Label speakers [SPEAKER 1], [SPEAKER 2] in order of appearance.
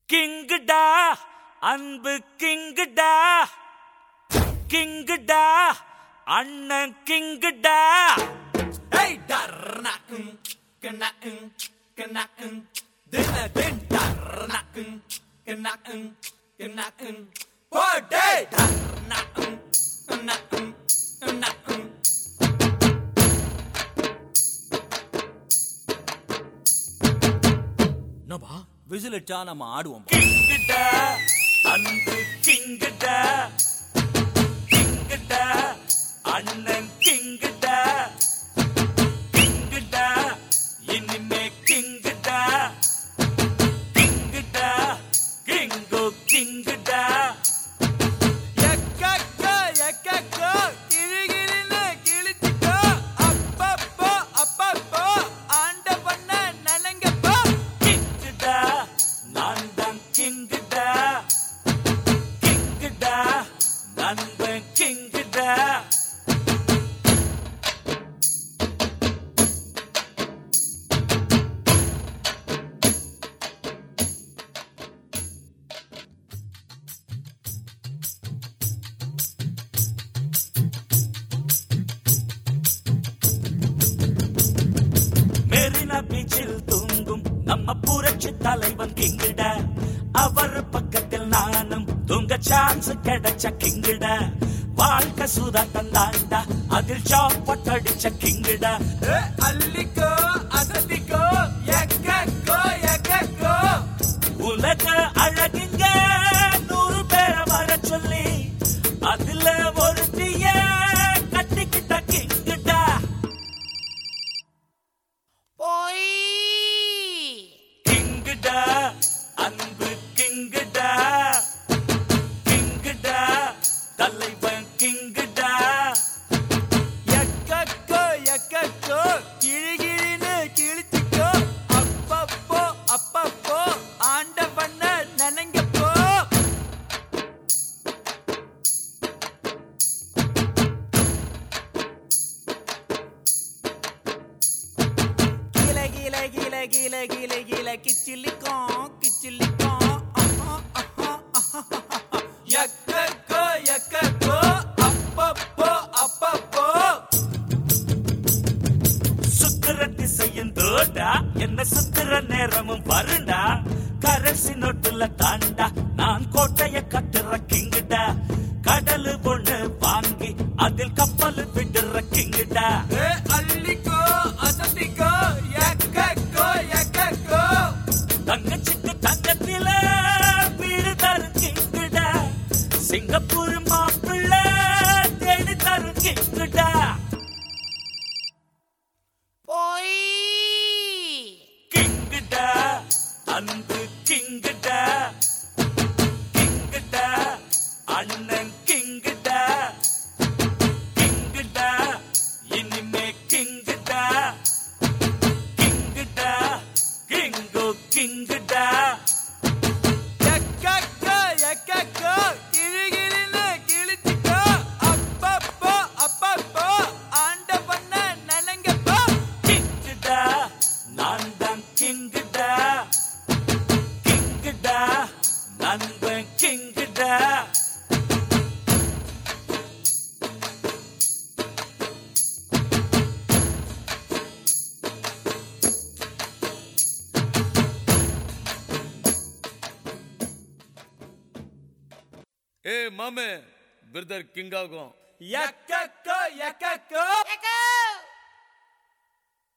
[SPEAKER 1] கிங்குடா அன்பு கிங்குடா கிங்குடா அண்ணன் கிங்குடா
[SPEAKER 2] Hey, darna, um, kena, um, kena, um, dina, din, darna, um, kena, um, kena, um, போடே, darna, um, kena, um, kena, um. என்னப்பா விசில் அடிச்சா நம்ம ஆடுவோம்
[SPEAKER 1] கிங்குடா அன்பு கிங்குடா கிங்குடா அண்ணன் கிங்குடா கிங்குடா இனிமே கிங்குடா கிங்குடா கிங்கு கிங்குடா
[SPEAKER 2] எக்கக்கோ, எக்கக்கோ, கிறுகிறுன்னு கிழிச்சுக்கோ. அப்பப்போ, அப்பப்போ, ஆண்டவனை நினைங்கப்போ.
[SPEAKER 1] கிங்குடா நான் தான் கிங்குடா கிங்குடா நண்பன் கிங்குடா மெரினா பீச்சில் தூங்கும் நம்ம புரட்சி தலைவன் கிங்கிட அவர் பக்கத்தில் நானும் தூங்க சான்ஸ் கிடைச்ச கிங்கிட வாழ்க்கை சூதாட்டம் தாண்டா அதில் சாப்பாட்டு அடிச்ச கிங்கிட
[SPEAKER 2] ஏ, அள்ளிக்கோ, அசத்திக்கோ, எக்கக்கோ, எக்கக்கோ.
[SPEAKER 1] உலக அழகுங்க நூறு பேரை வர சொல்லி அதுல ஒருத்திய கட்டிக்கிட்ட கிங்கிடா கிங்குடா அன்பு கிங்குடா கிங்குடா தலைவன் கிங்குடா
[SPEAKER 2] எக்கக்கோ, எக்கக்கோ, கிறுகிறுன்னு கிழிச்சுக்கோ. அப்பப்போ, அப்பப்போ, ஆண்டவனை நினைங்கப்போ. கீழ, கீழ, கீழ, கீழ, கீழ, கீழ, கிச்சிலிக்கும், கிச்சிலிக்கும். ஆஹா, ஆஹா, ஆஹா, ஆஹா. எக்கக்கோ, எக்கக்கோ, அப்பப்போ, அப்பப்போ.
[SPEAKER 1] சுத்துற திசையும் தோடா என்ன சுத்துற நேரமும் வருண்டா கரசி நோட்டுல தாண்டா நான் கோட்டைய கட்டுற கிங்குடா கடலு பொண்ணு வாங்கி அதில் கப்பல் விடுற கிங்குடா
[SPEAKER 2] ஏ, அள்ளிக்கோ, அசத்திக்கோ, எக்கக்கோ, எக்கக்கோ.
[SPEAKER 1] தங்கச்சிக்கு தங்கத்தில வீடு தரும் கிங்குடா சிங்கப்பூர் மாப்பிள்ளை தேடி தரும் கிங்குடா கிங்குடா அன்பு கிங்குடா கிங்குடா அண்ணன் கிங்குடா கிங்குடா இனிமே கிங்குடா கிங்குடா கிங்கு கிங்குடா
[SPEAKER 2] எக்கக்கோ, எக்கக்கோ, கிறுகிறுன்னு கிழிச்சுக்கோ. அப்பப்போ, அப்பப்போ, ஆண்டவனை நினைங்கப்போ.
[SPEAKER 1] கிங்குடா நான் தான் கிங்குடா கிங்குடா நண்பன் கிங்குடா
[SPEAKER 3] ஏ மாமே பிரதர் கிங் ஆகும்
[SPEAKER 2] எக்கக்கோ,